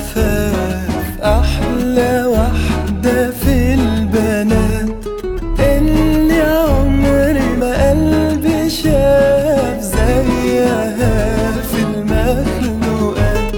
عفاف أحلى واحدة في البنات اللي عمري ما قلبي شاف زيها في المخلوقات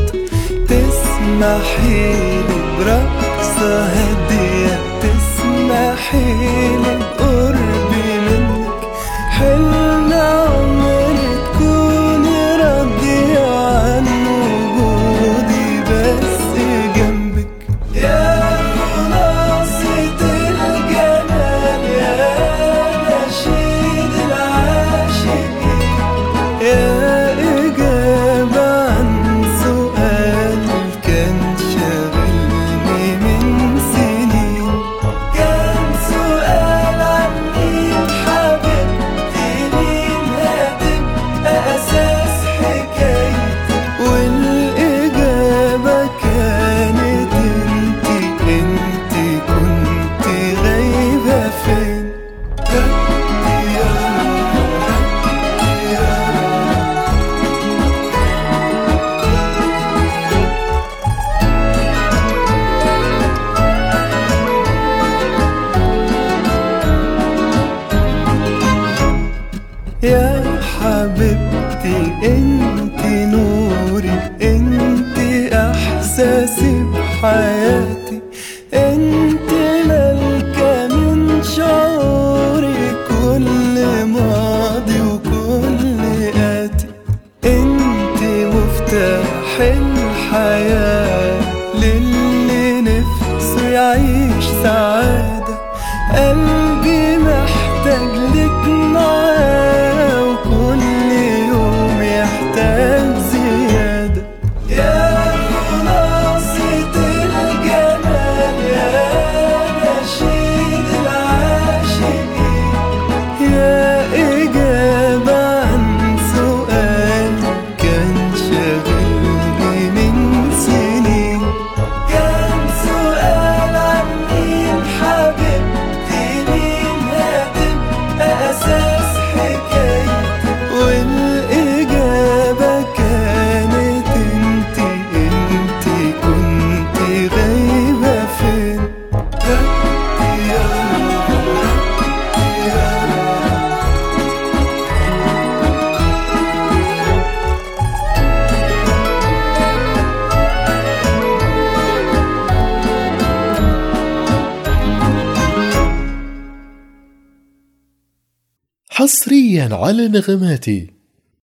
تسمحيلي برقصة هادية تسمحيلي بقربي منك حلم عمري تكوني راضية عن وجودي بس جنبك يا خلاصة الجمال يا نشيد العاشقين يا إجابة عن سؤال كان شاغلني من سنين كان سؤال عن مين حبيبتي مين هتبقى أساس حكايتي والإجابة كانت انتي انتي كنتي غايبة فين ربي يا ربي يا يا حبيبتي انت نوري انت احساسي بحياتي انت ملكة من شعوري كل ماضي وكل آتي انت مفتاح الحياة للي نفسه يعيش سعادة قلبي محتاج لك معاه وكل يوم يحتاج زيادة يا خلاصة الجمال يا نشيد العاشقين يا إجابة عن سؤال كان شاغلني من سنين كان سؤال عن مين حبيبتي مين هتبقى أساس حكايتي والإجابة كانت انتي انتي كنتي غايبة فين ربي يا ربي يا رب حصريا على نغماتي